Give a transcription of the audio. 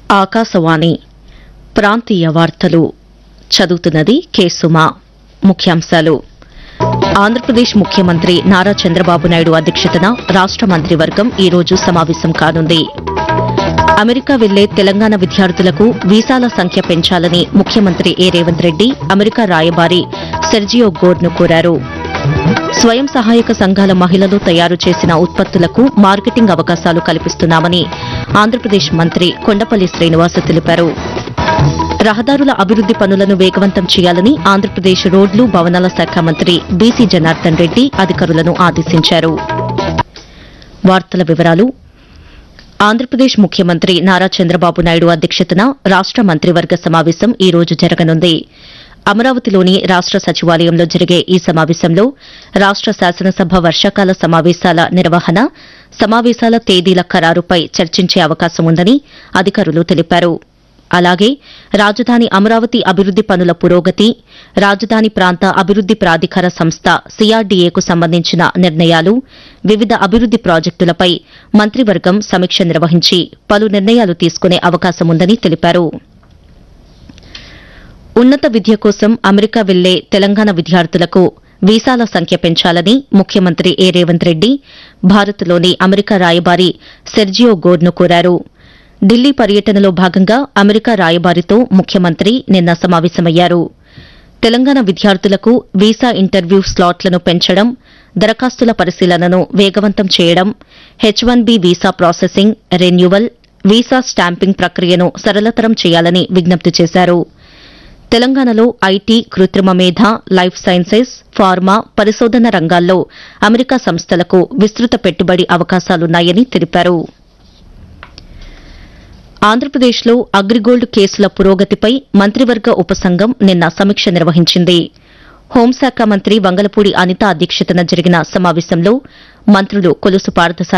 ఆకాశవాణి ప్రాంతీయ వార్తలు చదువుతున్నది కె సుమా ముఖ్యాంశాలు ఆంధ్రప్రదేశ్ ముఖ్యమంత్రి నారా చంద్రబాబు నాయుడు అధ్యక్షతన రాష్ట మంత్రివర్గం ఈ రోజు సమావేశం కానుంది అమెరికా వెళ్లే తెలంగాణ విద్యార్థులకు వీసాల సంఖ్య పెంచాలని ముఖ్యమంత్రి ఏ రేవంత్ రెడ్డి అమెరికా రాయబారి సెర్జియో గోర్ను కోరారు స్వయం సహాయక సంఘాల మహిళలు తయారు చేసిన ఉత్పత్తులకు మార్కెటింగ్ అవకాశాలు కల్పిస్తున్నామని ఆంధ్రప్రదేశ్ మంత్రి కొండపల్లి శ్రీనివాస్ తెలిపారు రహదారుల అభివృద్ది పనులను వేగవంతం చేయాలని ఆంధ్రప్రదేశ్ రోడ్లు భవనాల శాఖ మంత్రి బీసీ జనార్దన్ రెడ్డి అధికారులను ఆదేశించారు వార్తల వివరాలు ఆంధ్రప్రదేశ్ ముఖ్యమంత్రి నారా చంద్రబాబు నాయుడు అధ్యక్షతన రాష్ట మంత్రివర్గ సమావేశం ఈ రోజు జరగనుంది అమరావతిలోని రాష్ట సచివాలయంలో జరిగే ఈ సమావేశంలో రాష్ట శాసనసభ వర్షాకాల సమావేశాల నిర్వహణ సమావేశాల తేదీల ఖరారుపై చర్చించే అవకాశం ఉందని అధికారులు తెలిపారు అలాగే రాజధాని అమరావతి అభివృద్ది పనుల పురోగతి రాజధాని ప్రాంత అభివృద్ది ప్రాధికార సంస్థ సీఆర్డీఏకు సంబంధించిన నిర్ణయాలు వివిధ అభివృద్ది ప్రాజెక్టులపై మంత్రివర్గం సమీక్ష నిర్వహించి పలు నిర్ణయాలు తీసుకునే అవకాశం ఉందని తెలిపారు ఉన్నత విద్య కోసం అమెరికా వెళ్లే తెలంగాణ విద్యార్థులకు వీసాల సంఖ్య పెంచాలని ముఖ్యమంత్రి ఏ రేవంత్ రెడ్డి భారత్లోని అమెరికా రాయబారి సెర్జియో గోర్ను కోరారు ఢిల్లీ పర్యటనలో భాగంగా అమెరికా రాయబారితో ముఖ్యమంత్రి నిన్న సమావేశమయ్యారు తెలంగాణ విద్యార్థులకు వీసా ఇంటర్వ్యూ స్లాట్లను పెంచడం దరఖాస్తుల పరిశీలనను వేగవంతం చేయడం H one B visa processing renewal visa stamping ప్రక్రియను సరళతరం చేయాలని విజ్ఞప్తి చేశారు తెలంగాణలో ఐటీ కృత్రిమ మేధ లైఫ్ సైన్సెస్ ఫార్మా పరిశోధన రంగాల్లో అమెరికా సంస్థలకు విస్తృత పెట్టుబడి అవకాశాలున్నాయని తెలిపారు ఆంధ్రప్రదేశ్లో అగ్రిగోల్డ్ కేసుల పురోగతిపై మంత్రివర్గ ఉపసంఘం నిన్న సమీక్ష నిర్వహించింది హోంశాఖ మంత్రి వంగలపూడి అనిత అధ్యక్షతన జరిగిన సమావేశంలో మంత్రులు కొలుసు పార్థసారథి